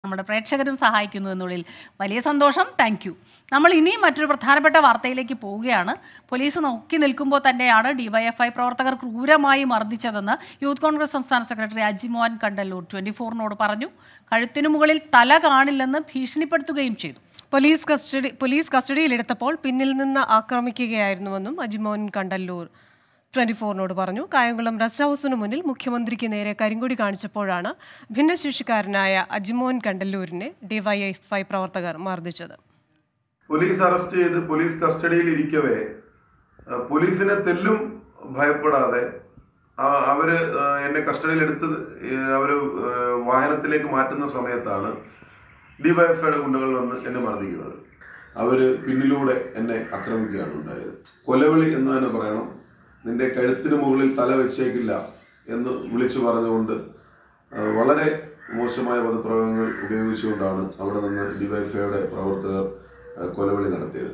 നമ്മുടെ പ്രേക്ഷകരും സഹായിക്കുന്നു എന്നുള്ളിൽ വലിയ സന്തോഷം താങ്ക് യു നമ്മൾ ഇനിയും മറ്റൊരു പ്രധാനപ്പെട്ട വാർത്തയിലേക്ക് പോവുകയാണ് പോലീസ് നോക്കി നിൽക്കുമ്പോൾ തന്നെയാണ് ഡിവൈഎഫ്ഐ പ്രവർത്തകർ ക്രൂരമായി മർദ്ദിച്ചതെന്ന് യൂത്ത് കോൺഗ്രസ് സംസ്ഥാന സെക്രട്ടറി അജിമോഹൻ കണ്ടല്ലൂർ ട്വന്റി ഫോറിനോട് പറഞ്ഞു കഴുത്തിനു മുകളിൽ തല കാണില്ലെന്ന് ഭീഷണിപ്പെടുത്തുകയും ചെയ്തു പോലീസ് കസ്റ്റഡി പോലീസ് കസ്റ്റഡിയിലെടുത്തപ്പോൾ പിന്നിൽ നിന്ന് ആക്രമിക്കുകയായിരുന്നുവെന്നും അജിമോൻ കണ്ടല്ലൂർ ട്വന്റി ഫോറിനോട് പറഞ്ഞു കായംകുളം റെസ്റ്റ് ഹൗസിന് മുന്നിൽ മുഖ്യമന്ത്രിക്ക് നേരെ കരിങ്കൊടി കാണിച്ചപ്പോഴാണ് ഭിന്നശേഷിക്കാരനായ അജിമോൻ കണ്ടല്ലൂരിനെ ഡിവൈഎഫ്ഐ പ്രവർത്തകർ മർദ്ദിച്ചത് പോലീസ് അറസ്റ്റ് ചെയ്ത് പോലീസ് കസ്റ്റഡിയിൽ ഇരിക്കവേ ആ, പോലീസിനെ തെല്ലും ഭയപ്പെടാതെ ആ, അവര് ആ, എന്നെ കസ്റ്റഡിയിൽ എടുത്ത് അവര് ആ, വാഹനത്തിലേക്ക് മാറ്റുന്ന സമയത്താണ് ഡിവൈഎഫ്ഐയുടെ ഗുണ്ടകൾ വന്ന് എന്നെ മർദ്ദിക്കുന്നത് അവര് പിന്നിലൂടെ എന്നെ ആക്രമിക്കുകയാണ് ഉണ്ടായത് കൊലവിളി എന്ന് തന്നെ പറയണം നിന്റെ കഴുത്തിന് മുകളിൽ തല വെച്ചേക്കില്ല എന്ന് വിളിച്ചു പറഞ്ഞുകൊണ്ട് ആ, വളരെ മോശമായ പദപ്രയോഗങ്ങൾ ഉപയോഗിച്ചുകൊണ്ടാണ് അവിടെ നിന്ന് ഡിവൈഎഫ്ഐയുടെ പ്രവർത്തകർ ആ, കൊലവിളി നടത്തിയത്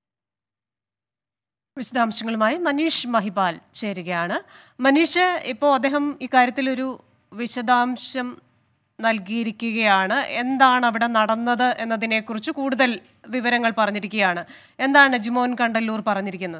വിശദാംശങ്ങളുമായി മനീഷ് മഹിപാൽ ചേരുകയാണ് മനീഷ് ഇപ്പോൾ അദ്ദേഹം ഇക്കാര്യത്തിൽ ഒരു വിശദാംശം നൽകിയിരിക്കുകയാണ് എന്താണ് അവിടെ നടന്നത് എന്നതിനെക്കുറിച്ച് കൂടുതൽ വിവരങ്ങൾ പറഞ്ഞിരിക്കുകയാണ് എന്താണ് ജിമോൻ കണ്ടല്ലൂർ പറഞ്ഞിരിക്കുന്നത്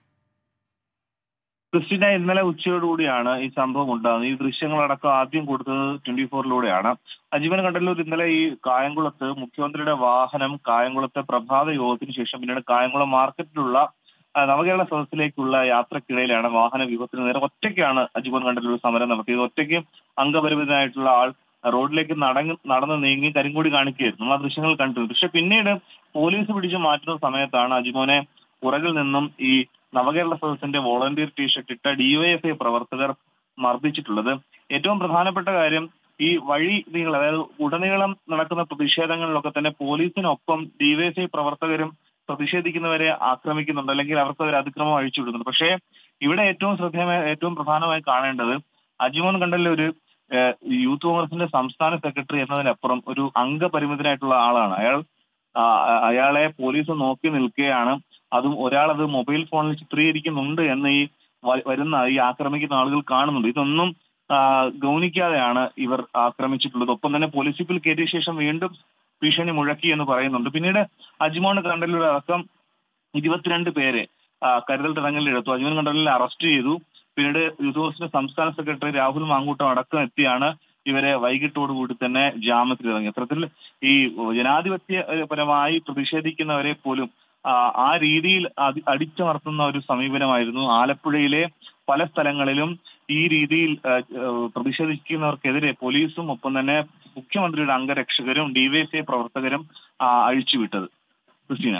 ക്രിസ്റ്റിന ഇന്നലെ ഉച്ചയോടുകൂടിയാണ് ഈ സംഭവം ഉണ്ടാകുന്നത് ഈ ദൃശ്യങ്ങളടക്കം ആദ്യം കൊടുത്തത് ട്വന്റി ഫോറിലൂടെയാണ് അജീവൻ കണ്ടല്ലൂർ ഇന്നലെ ഈ കായംകുളത്ത് മുഖ്യമന്ത്രിയുടെ വാഹനം കായംകുളത്തെ പ്രഭാത യോഗത്തിന് ശേഷം പിന്നീട് കായംകുളം മാർക്കറ്റിലുള്ള ആ, നവകേരള സദസ്സിലേക്കുള്ള യാത്രക്കിടയിലാണ് വാഹന വ്യൂഹത്തിന് നേരെ ഒറ്റയ്ക്കാണ് അജീവൻ കണ്ടല്ലൂർ സമരം നടത്തിയത് ഒറ്റയ്ക്ക് അംഗപരിമിതനായിട്ടുള്ള ആൾ റോഡിലേക്ക് നടങ്ങ് നടന്ന് നീങ്ങി കരിങ്കൊടി കാണിക്കുകയായിരുന്നു നമ്മൾ ആ ദൃശ്യങ്ങൾ കണ്ടു പക്ഷെ പിന്നീട് പോലീസ് പിടിച്ചു മാറ്റുന്ന സമയത്താണ് അജിമോനെ പുറകിൽ നിന്നും ഈ നവകേരള സദസ്സിന്റെ വോളണ്ടിയർ ടീഷർട്ട് ഇട്ട ഡിവൈഎഫ്ഐ പ്രവർത്തകർ മർദ്ദിച്ചിട്ടുള്ളത് ഏറ്റവും പ്രധാനപ്പെട്ട കാര്യം ഈ വഴി നീളം അതായത് ഉടനീളം നടക്കുന്ന പ്രതിഷേധങ്ങളിലൊക്കെ തന്നെ പോലീസിനൊപ്പം ഡിവൈഎഫ്ഐ പ്രവർത്തകരും പ്രതിഷേധിക്കുന്നവരെ ആക്രമിക്കുന്നുണ്ട് അല്ലെങ്കിൽ അവർക്ക് ഒരു അതിക്രമം അഴിച്ചുവിടുന്നുണ്ട് പക്ഷേ ഇവിടെ ഏറ്റവും ശ്രദ്ധേയമായ ഏറ്റവും പ്രധാനമായി കാണേണ്ടത് അജിമോൻ കണ്ടല്ലൂർ ഏഹ്, യൂത്ത് കോൺഗ്രസിന്റെ സംസ്ഥാന സെക്രട്ടറി എന്നതിനപ്പുറം ഒരു അംഗപരിമിതനായിട്ടുള്ള ആളാണ് അയാൾ ആ, അയാളെ പോലീസ് നോക്കി നിൽക്കുകയാണ് അതും ഒരാൾ അത് മൊബൈൽ ഫോണിൽ ചിത്രീകരിക്കുന്നുണ്ട് എന്ന് ഈ വ- വരുന്ന ഈ ആക്രമിക്കുന്ന ആളുകൾ കാണുന്നുണ്ട് ഇതൊന്നും ആ, ഗൗനിക്കാതെയാണ് ഇവർ ആക്രമിച്ചിട്ടുള്ളത് ഒപ്പം തന്നെ പോലീസ് ജീപ്പിൽ കയറ്റിയ ശേഷം വീണ്ടും ഭീഷണി മുഴക്കി എന്ന് പറയുന്നുണ്ട് പിന്നീട് അജ്മോൺ കണ്ടല്ലൂർ അടക്കം ഇരുപത്തിരണ്ട് പേരെ ആ, കരുതൽ തടങ്കലിൽ എടുത്തു അജ്മോൻ കണ്ടലിൽ അറസ്റ്റ് ചെയ്തു പിന്നീട് യൂത്ത് കോൺഗ്രസിന്റെ സംസ്ഥാന സെക്രട്ടറി രാഹുൽ മാങ്കൂട്ടം അടക്കം എത്തിയാണ് ഇവരെ വൈകിട്ടോടുകൂടി തന്നെ ജാമ്യത്തിൽ ഇറങ്ങി അത്തരത്തിൽ ഈ ജനാധിപത്യപരമായി പ്രതിഷേധിക്കുന്നവരെ പോലും ആ, ആ രീതിയിൽ അടി- അടിച്ചമർത്തുന്ന ഒരു സമീപനമായിരുന്നു ആലപ്പുഴയിലെ പല സ്ഥലങ്ങളിലും ഈ രീതിയിൽ ആ, ആ, പ്രതിഷേധിക്കുന്നവർക്കെതിരെ പോലീസും ഒപ്പം തന്നെ മുഖ്യമന്ത്രിയുടെ അംഗരക്ഷകരും ഡിവൈഎഫ്ഐ പ്രവർത്തകരും ആ, അഴിച്ചുവിട്ടത് ക്രിസ്റ്റീന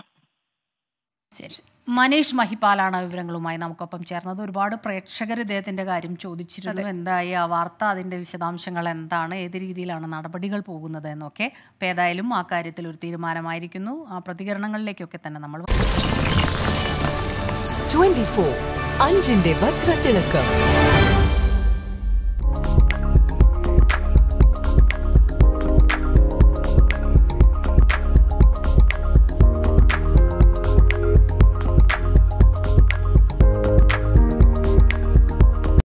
ശരി മനീഷ് മഹിപാലാണ് വിവരങ്ങളുമായി നമുക്കൊപ്പം ചേർന്നത് ഒരുപാട് പ്രേക്ഷകർ ഇദ്ദേഹത്തിന്റെ കാര്യം ചോദിച്ചിരുന്നു എന്തായി ആ വാർത്ത അതിന്റെ വിശദാംശങ്ങൾ എന്താണ് ഏത് രീതിയിലാണ് നടപടികൾ പോകുന്നത് എന്നൊക്കെ അപ്പം ഏതായാലും ആ കാര്യത്തിൽ ഒരു തീരുമാനമായിരിക്കുന്നു ആ പ്രതികരണങ്ങളിലേക്കൊക്കെ തന്നെ നമ്മൾ 24 അഞ്ചിന്റെ വജ്രത്തിളക്കം